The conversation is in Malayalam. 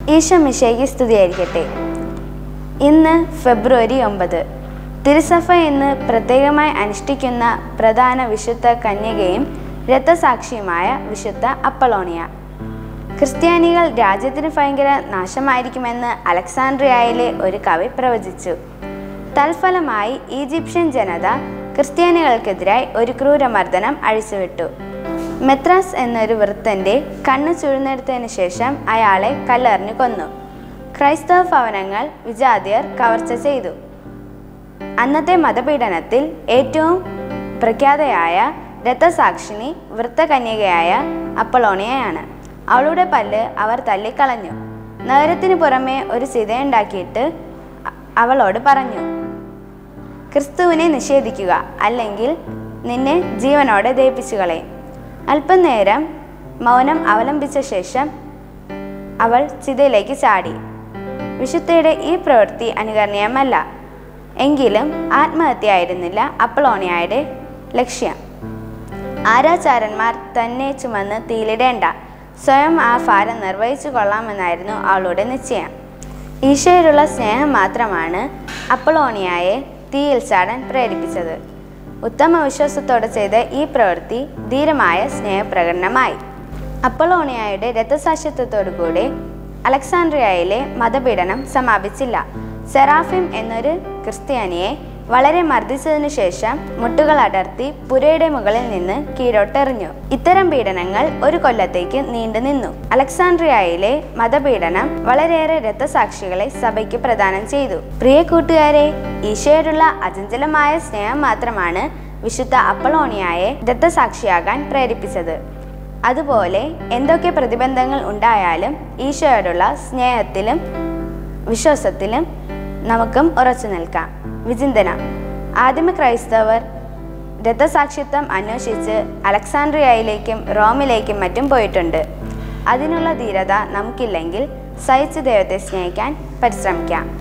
ഈശോ മിശയ്ക്ക് സ്തുതിയായിരിക്കട്ടെ ഇന്ന് ഫെബ്രുവരി ഒമ്പത് തിരുസഭ ഇന്ന് പ്രത്യേകമായി അനുഷ്ഠിക്കുന്ന പ്രധാന വിശുദ്ധ കന്യകയും രക്തസാക്ഷിയുമായ വിശുദ്ധ അപ്പളോണിയ ക്രിസ്ത്യാനികൾ രാജ്യത്തിന് ഭയങ്കര നാശമായിരിക്കുമെന്ന് അലക്സാണ്ട്രിയയിലെ ഒരു കവി പ്രവചിച്ചു തൽഫലമായി ഈജിപ്ഷ്യൻ ജനത ക്രിസ്ത്യാനികൾക്കെതിരായി ഒരു ക്രൂരമർദ്ദനം അഴിച്ചുവിട്ടു മെത്രാസ് എന്നൊരു വൃത്തന്റെ കണ്ണു ചുഴുന്നെടുത്തതിനു ശേഷം അയാളെ കല്ലെറിഞ്ഞു കൊന്നു ക്രൈസ്തവ ഭവനങ്ങൾ വിജാതിയർ കവർച്ച ചെയ്തു അന്നത്തെ മതപീഡനത്തിൽ ഏറ്റവും പ്രഖ്യാതയായ രക്തസാക്ഷിണി വൃത്തകന്യകയായ അപ്പളോണിയയാണ് അവളുടെ പല്ല് അവർ തല്ലിക്കളഞ്ഞു നഗരത്തിന് പുറമെ ഒരു ചിതയുണ്ടാക്കിയിട്ട് അ- അവളോട് പറഞ്ഞു ക്രിസ്തുവിനെ നിഷേധിക്കുക അല്ലെങ്കിൽ നിന്നെ ജീവനോടെ ദയിപ്പിച്ചു കളയും അല്പം നേരം മൗനം അവലംബിച്ച ശേഷം അവൾ ചിതയിലേക്ക് ചാടി വിശുദ്ധയുടെ ഈ പ്രവൃത്തി അനുകരണീയമല്ല എങ്കിലും ആത്മഹത്യയായിരുന്നില്ല അപ്പളോണിയയുടെ ലക്ഷ്യം ആരാചാരന്മാർ തന്നെ ചുമന്ന് തീയിലിടേണ്ട സ്വയം ആ ഭാരം നിർവഹിച്ചു കൊള്ളാമെന്നായിരുന്നു അവളുടെ നിശ്ചയം ഈശോയിലുള്ള സ്നേഹം മാത്രമാണ് അപ്പളോണിയായെ തീയിൽ ചാടാൻ പ്രേരിപ്പിച്ചത് ഉത്തമ വിശ്വാസത്തോടെ ചെയ്ത ഈ പ്രവൃത്തി ധീരമായ സ്നേഹപ്രകടനമായി അപ്പളോണിയായുടെ രക്തസാക്ഷിത്വത്തോടുകൂടി അലക്സാണ്ട്രിയയിലെ മതപീഡനം സമാപിച്ചില്ല സെറാഫിം എന്നൊരു ക്രിസ്ത്യാനിയെ വളരെ മർദ്ദിച്ചതിനു ശേഷം മുട്ടുകൾ അടർത്തി പുരയുടെ മുകളിൽ നിന്ന് കീഴോട്ടെറിഞ്ഞു ഇത്തരം പീഡനങ്ങൾ ഒരു കൊല്ലത്തേക്ക് നീണ്ടു നിന്നു അലക്സാണ്ട്രിയയിലെ മതപീഡനം വളരെയേറെ രക്തസാക്ഷികളെ സഭയ്ക്ക് പ്രദാനം ചെയ്തു പ്രിയ കൂട്ടുകാരെ ഈശോയോടുള്ള അചഞ്ചലമായ സ്നേഹം മാത്രമാണ് വിശുദ്ധ അപ്പളോണിയായെ രക്തസാക്ഷിയാകാൻ പ്രേരിപ്പിച്ചത് അതുപോലെ എന്തൊക്കെ പ്രതിബന്ധങ്ങൾ ഉണ്ടായാലും ഈശോയോടുള്ള സ്നേഹത്തിലും വിശ്വാസത്തിലും നമുക്കും ഉറച്ചു നിൽക്കാം വിചിന്തനം ആദിമ ക്രൈസ്തവർ രക്തസാക്ഷിത്വം അന്വേഷിച്ച് അലക്സാണ്ട്രിയയിലേക്കും റോമിലേക്കും മറ്റും പോയിട്ടുണ്ട് അതിനുള്ള ധീരത നമുക്കില്ലെങ്കിൽ സഹിച്ച് ദൈവത്തെ സ്നേഹിക്കാൻ പരിശ്രമിക്കാം